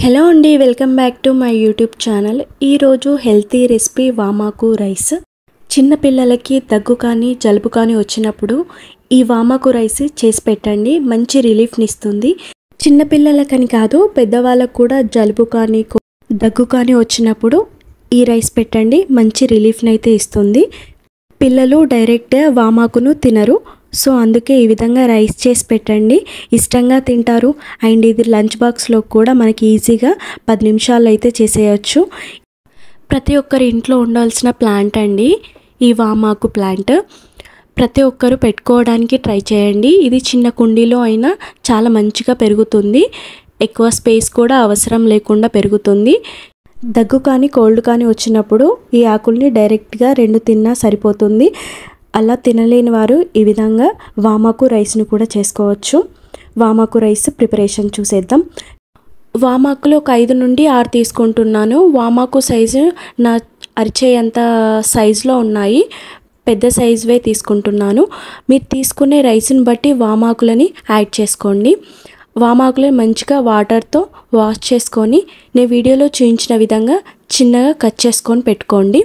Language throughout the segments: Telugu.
హలో అండి welcome back to my YouTube channel ఈరోజు హెల్తీ రెసిపీ వామాకు రైస్ చిన్న పిల్లలకి దగ్గు కానీ జలుబు కానీ వచ్చినప్పుడు ఈ వామాకు రైస్ చేసి పెట్టండి మంచి రిలీఫ్ని ఇస్తుంది చిన్న పిల్లలకని కాదు పెద్దవాళ్ళకు కూడా జలుబు కానీ కో- దగ్గు కానీ వచ్చినప్పుడు ఈ రైస్ పెట్టండి మంచి రిలీఫ్ని అయితే ఇస్తుంది పిల్లలు డైరెక్ట్గా వామాకును తినరు సో అందుకే ఈ విధంగా రైస్ చేసి పెట్టండి ఇష్టంగా తింటారు అండ్ ఇది లంచ్ బాక్స్లో కూడా మనకి ఈజీగా పది నిమిషాల్లో అయితే చేసేయచ్చు ప్రతి ఒక్కరి ఇంట్లో ఉండాల్సిన ప్లాంట్ అండి ఈ వామాకు ప్లాంట్ ప్రతి ఒక్కరు పెట్టుకోవడానికి ట్రై చేయండి ఇది చిన్న కుండీలో అయినా చాలా మంచిగా పెరుగుతుంది ఎక్కువ స్పేస్ కూడా అవసరం లేకుండా పెరుగుతుంది దగ్గు కానీ కోల్డ్ కానీ వచ్చినప్పుడు ఈ ఆకుల్ని డైరెక్ట్గా రెండు తిన్నా సరిపోతుంది అలా తినలేని వారు ఈ విధంగా వామాకు రైస్ను కూడా చేసుకోవచ్చు వామాకు రైస్ ప్రిపరేషన్ చూసేద్దాం వామాకులు ఒక ఐదు నుండి ఆరు తీసుకుంటున్నాను వామాకు సైజు నా అరిచేయంత సైజులో ఉన్నాయి పెద్ద సైజువే తీసుకుంటున్నాను మీరు తీసుకునే రైస్ని బట్టి వామాకులని యాడ్ చేసుకోండి వామాకులని మంచిగా వాటర్తో వాష్ చేసుకొని నేను వీడియోలో చూపించిన విధంగా చిన్నగా కట్ చేసుకొని పెట్టుకోండి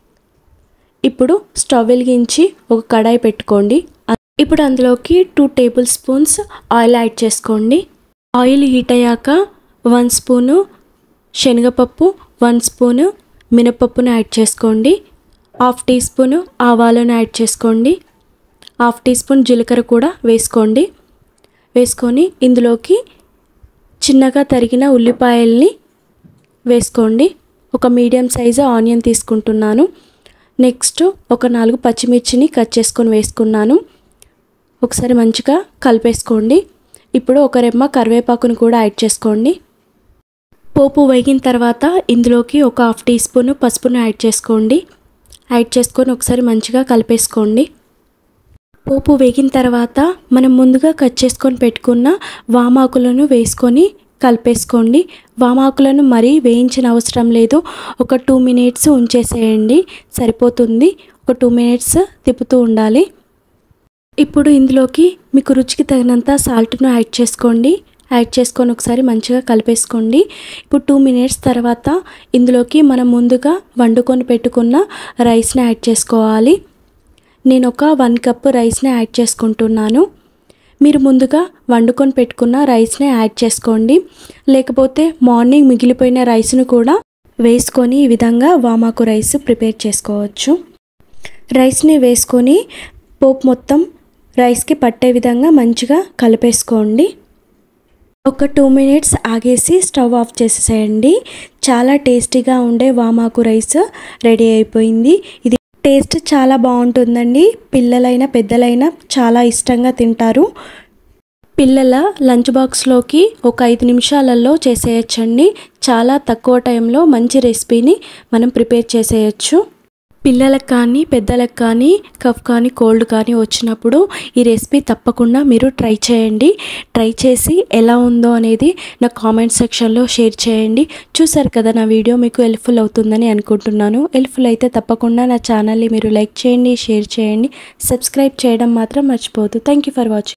ఇప్పుడు స్టవ్ వెలిగించి ఒక కడాయి పెట్టుకోండి ఇప్పుడు అందులోకి two tablespoons oil add చేసుకోండి ఆయిల్ హీట్ అయ్యాక వన్ స్పూను శనగపప్పు వన్ స్పూను మినపప్పును యాడ్ చేసుకోండి హాఫ్ టీ స్పూను ఆవాలను యాడ్ చేసుకోండి హాఫ్ టీ స్పూన్ జీలకర్ర కూడా వేసుకోండి వేసుకొని ఇందులోకి చిన్నగా తరిగిన ఉల్లిపాయల్ని వేసుకోండి ఒక మీడియం సైజు ఆనియన్ తీసుకుంటున్నాను నెక్స్ట్ ఒక నాలుగు పచ్చిమిర్చిని కట్ చేసుకొని వేసుకున్నాను ఒకసారి మంచిగా కలిపేసుకోండి ఇప్పుడు ఒక రెమ్మ కరివేపాకును కూడా యాడ్ చేసుకోండి పోపు వేగిన తర్వాత ఇందులోకి ఒక హాఫ్ టీ స్పూన్ పసుపును యాడ్ చేసుకోండి యాడ్ చేసుకొని ఒకసారి మంచిగా కలిపేసుకోండి పోపు వేగిన తర్వాత మనం ముందుగా కట్ చేసుకొని పెట్టుకున్న వామాకులను వేసుకొని కలిపేసుకోండి వామాకులను మరీ వేయించిన అవసరం లేదు ఒక టూ మినిట్స్ ఉంచేసేయండి సరిపోతుంది ఒక టూ మినిట్స్ తిప్పుతూ ఉండాలి ఇప్పుడు ఇందులోకి మీకు రుచికి తగినంత సాల్ట్ను యాడ్ చేసుకోండి యాడ్ చేసుకొని ఒకసారి మంచిగా కలిపేసుకోండి ఇప్పుడు టూ మినిట్స్ తర్వాత ఇందులోకి మనం ముందుగా వండుకొని పెట్టుకున్న రైస్ని యాడ్ చేసుకోవాలి నేను ఒక వన్ కప్ రైస్ని యాడ్ చేసుకుంటున్నాను మీరు ముందుగా వండుకొని పెట్టుకున్న రైస్ని యాడ్ చేసుకోండి లేకపోతే మార్నింగ్ మిగిలిపోయిన రైస్ను కూడా వేసుకొని ఈ విధంగా వామాకు రైస్ ప్రిపేర్ చేసుకోవచ్చు రైస్ని వేసుకొని పోపు మొత్తం రైస్కి పట్టే విధంగా మంచిగా కలిపేసుకోండి ఒక టూ మినిట్స్ ఆగేసి స్టవ్ ఆఫ్ చేసేసేయండి చాలా టేస్టీగా ఉండే వామాకు రైస్ రెడీ అయిపోయింది ఇది టేస్ట్ చాలా బాగుంటుందండి పిల్లలైనా పెద్దలైనా చాలా ఇష్టంగా తింటారు పిల్లల లంచ్ బాక్స్లోకి ఒక ఐదు నిమిషాలలో చేసేయచ్చండి చాలా తక్కువ టైంలో మంచి రెసిపీని మనం ప్రిపేర్ చేసేయచ్చు పిల్లలకు కానీ పెద్దలకు కానీ కఫ్ కానీ కోల్డ్ కానీ వచ్చినప్పుడు ఈ రెసిపీ తప్పకుండా మీరు ట్రై చేయండి ట్రై చేసి ఎలా ఉందో అనేది నా కామెంట్ సెక్షన్లో షేర్ చేయండి చూసారు కదా నా వీడియో మీకు హెల్ప్ఫుల్ అవుతుందని అనుకుంటున్నాను హెల్ప్ఫుల్ అయితే తప్పకుండా నా ఛానల్ని మీరు లైక్ చేయండి షేర్ చేయండి సబ్స్క్రైబ్ చేయడం మాత్రం మర్చిపోవద్దు థ్యాంక్ యూ ఫర్ వాచింగ్